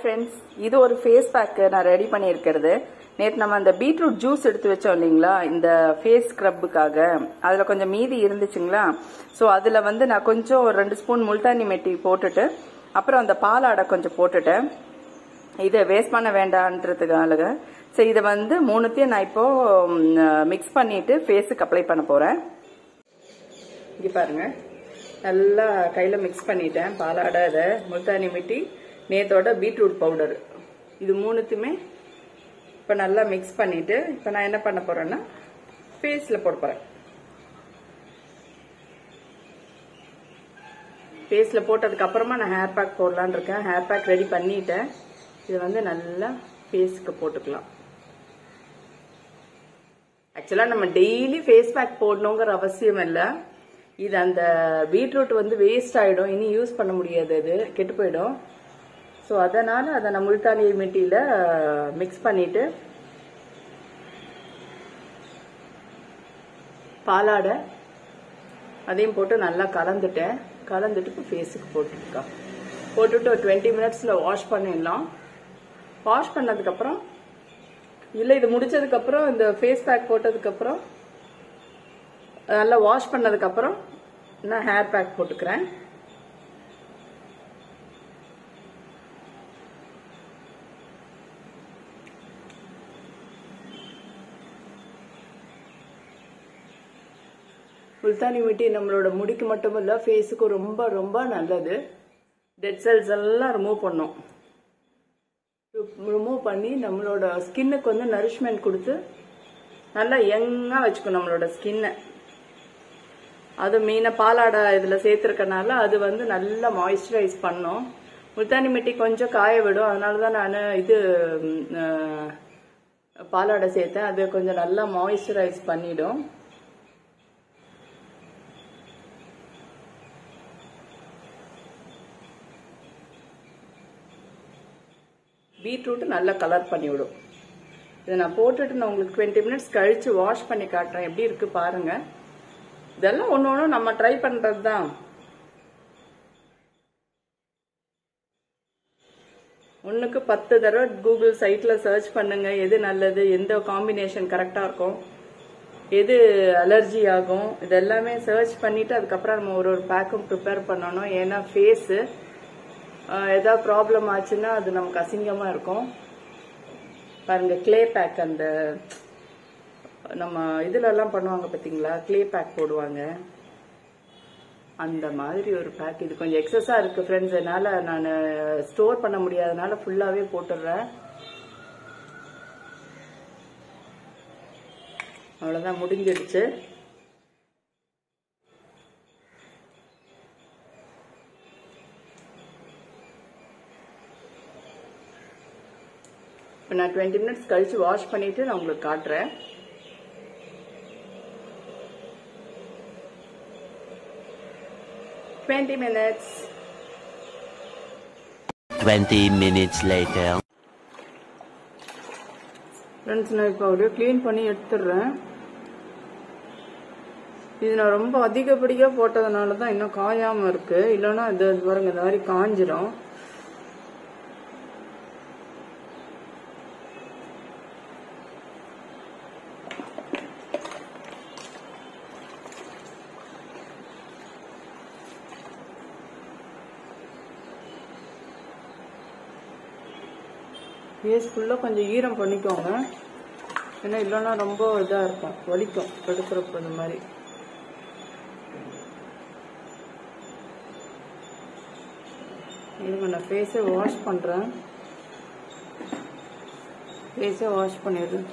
Friends இது ஒரு face pack நான் ரெடி பண்ணியிருக்கிறது நேற்று நம்ம அந்த பீட்ரூட் ஜூஸ் எடுத்து வச்சோம் இல்லைங்களா இந்த ஃபேஸ் ஸ்க்ரப்புக்காக அதில் கொஞ்சம் மீதி இருந்துச்சுங்களா ஸோ அதில் வந்து நான் கொஞ்சம் ஒரு ரெண்டு ஸ்பூன் முல்தானி மெட்டி போட்டுட்டு அப்புறம் அந்த பாலாடை கொஞ்சம் போட்டுட்டேன் இதை வேஸ்ட் பண்ண வேண்டான்றதுக்காக சரி இதை வந்து மூணுத்தையும் நான் இப்போ மிக்ஸ் பண்ணிட்டு ஃபேஸுக்கு அப்ளை பண்ண போகிறேன் இங்கே பாருங்க நல்லா கையில் மிக்ஸ் பண்ணிட்டேன் பாலாடை இதை முல்தானி மிட்டி நேத்தோட பீட்ரூட் பவுடர் இது மூணுத்தையுமே இப்போ நல்லா மிக்ஸ் பண்ணிட்டு இப்போ நான் என்ன பண்ண போறேன்னா ஃபேஸில் போட போகிறேன் ஃபேஸில் போட்டதுக்கு அப்புறமா நான் ஹேர் பேக் போடலான்னு இருக்கேன் ஹேர் பேக் ரெடி பண்ணிட்டேன் இது வந்து நல்லா ஃபேஸுக்கு போட்டுக்கலாம் ஆக்சுவலாக நம்ம டெய்லி ஃபேஸ் பேக் போடணுங்கிற அவசியம் இல்லை இது அந்த பீட்ரூட் வந்து வேஸ்ட் ஆகிடும் இனி யூஸ் பண்ண முடியாது அது கெட்டு போயிடும் ஸோ அதனால் அதை நான் முல்தானி மிட்டியில் மிக்ஸ் பண்ணிவிட்டு பாலாடை அதையும் போட்டு நல்லா கலந்துட்டேன் கலந்துட்டு இப்போ ஃபேஸுக்கு போட்டுருக்கா போட்டுட்டு ஒரு டுவெண்ட்டி மினிட்ஸில் வாஷ் பண்ணிடலாம் வாஷ் பண்ணதுக்கப்புறம் இல்லை இது முடிச்சதுக்கப்புறம் இந்த ஃபேஸ் பேக் போட்டதுக்கப்புறம் நல்லா வாஷ் பண்ணதுக்கப்புறம் நான் ஹேர் பேக் போட்டுக்கிறேன் முல்தானி மிட்டி நம்மளோட முடிக்கு மட்டும் இல்லை ஃபேஸுக்கும் ரொம்ப ரொம்ப நல்லது டெட் செல்ஸ் எல்லாம் ரிமூவ் பண்ணும் ரிமூவ் பண்ணி நம்மளோட ஸ்கின்னுக்கு வந்து நரிஷ்மெண்ட் கொடுத்து நல்லா யங்காக வச்சுக்கும் நம்மளோட ஸ்கின்னை அது மெயினாக பாலாடை இதில் சேர்த்துருக்கனால அது வந்து நல்லா மாய்ஸ்சரைஸ் பண்ணும் முல்தானி மிட்டி கொஞ்சம் காய விடும் அதனால தான் நான் இது பாலாடை சேர்த்தேன் அது கொஞ்சம் நல்லா மாய்ஸ்சரைஸ் பண்ணிடும் பீட்ரூட் நல்லா கலர் பண்ணி விடும் இதை நான் போட்டுட்டு நான் உங்களுக்கு டுவெண்ட்டி மினிட்ஸ் கழிச்சு வாஷ் பண்ணி காட்டுறேன் எப்படி இருக்கு பாருங்க இதெல்லாம் ஒன்று ஒன்று நம்ம ட்ரை பண்ணுறது தான் ஒன்றுக்கு பத்து தடவை கூகுள் சைட்டில் சர்ச் பண்ணுங்க எது நல்லது எந்த காம்பினேஷன் கரெக்டாக இருக்கும் எது அலர்ஜி ஆகும் இதெல்லாமே சர்ச் பண்ணிட்டு அதுக்கப்புறம் நம்ம ஒரு ஒரு பேக்கும் ப்ரிப்பேர் பண்ணணும் ஏன்னா ஃபேஸு ஏதாவது ப்ராப்ளம் ஆச்சுன்னா அது நமக்கு அசிங்கமாக இருக்கும் பாருங்க கிளே பேக் அந்த நம்ம இதுலலாம் பண்ணுவாங்க பார்த்தீங்களா கிளே பேக் போடுவாங்க அந்த மாதிரி ஒரு பேக் இது கொஞ்சம் எக்ஸஸாக இருக்குது ஃப்ரெண்ட்ஸ் என்னால் நான் ஸ்டோர் பண்ண முடியாதனால ஃபுல்லாகவே போட்டுடுறேன் அவ்வளோதான் முடிஞ்சிடுச்சு இப்போ நான் டுவெண்ட்டி மினிட்ஸ் கழிச்சு வாஷ் பண்ணிட்டு நான் உங்களுக்கு காட்டுறேன் twenty minutes 20 minutes later. Friends நான் இப்போ அப்படியே க்ளீன் பண்ணி எடுத்துடுறேன் இது நான் ரொம்ப அதிகப்படியாக போட்டதுனால தான் இன்னும் காயாமல் இருக்கு இல்லைன்னா இது இது பாருங்க இந்த மாதிரி காஞ்சிரும் ஃபேஸ் ஃபுல்லாக கொஞ்சம் ஈரம் பண்ணிக்கோங்க ஏன்னா இல்லைன்னா ரொம்ப இதாக இருக்கும் வலிக்கும் எடுக்கிறப்ப இந்த மாதிரி இருங்க நான் ஃபேஸை வாஷ் பண்ணுறேன் ஃபேஸை வாஷ் பண்ணிடுறேன்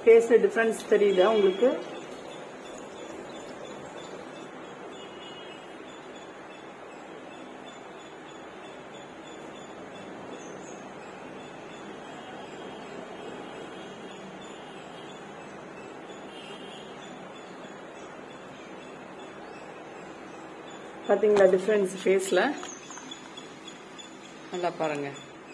ஃபேஸில் டிஃப்ரென்ஸ் தெரியுதா உங்களுக்கு பார்த்தீங்களா டிஃப்ரென்ஸ் ஃபேஸில் நல்லா பாருங்க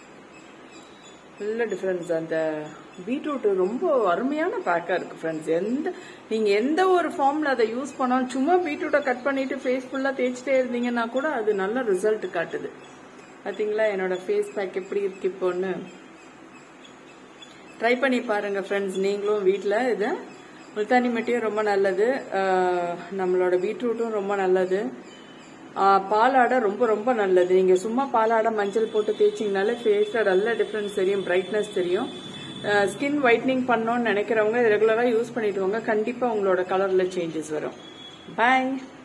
நல்ல டிஃப்ரென்ஸ் அந்த பீட்ரூட் ரொம்ப அருமையான பேக்காக இருக்குது ஃப்ரெண்ட்ஸ் எந்த நீங்கள் எந்த ஒரு ஃபார்மில் அதை யூஸ் பண்ணாலும் சும்மா பீட்ரூட்டை கட் பண்ணிட்டு ஃபேஸ் ஃபுல்லாக தேய்ச்சிட்டே இருந்தீங்கன்னா கூட அது நல்ல ரிசல்ட் காட்டுது பார்த்தீங்களா என்னோட ஃபேஸ் பேக் எப்படி இருக்கு இப்போன்னு ட்ரை பண்ணி பாருங்க ஃப்ரெண்ட்ஸ் நீங்களும் வீட்டில் இதை முல்தானி மெட்டியும் ரொம்ப நல்லது ஆஹ் நம்மளோட பீட்ரூட்டும் ரொம்ப நல்லது ஆஹ் பாலாடை ரொம்ப ரொம்ப நல்லது நீங்க சும்மா பாலாடை மஞ்சள் போட்டு தேய்ச்சிங்கனாலே ஃபேஸில் நல்ல டிஃப்ரென்ஸ் தெரியும் பிரைட்னஸ் தெரியும் ஸ்கின் ஒயிட்னிங் பண்ணோன்னு நினைக்கிறவங்க ரெகுலராக யூஸ் பண்ணிட்டு வாங்க கண்டிப்பாக உங்களோட கலரில் சேஞ்சஸ் வரும் பாய்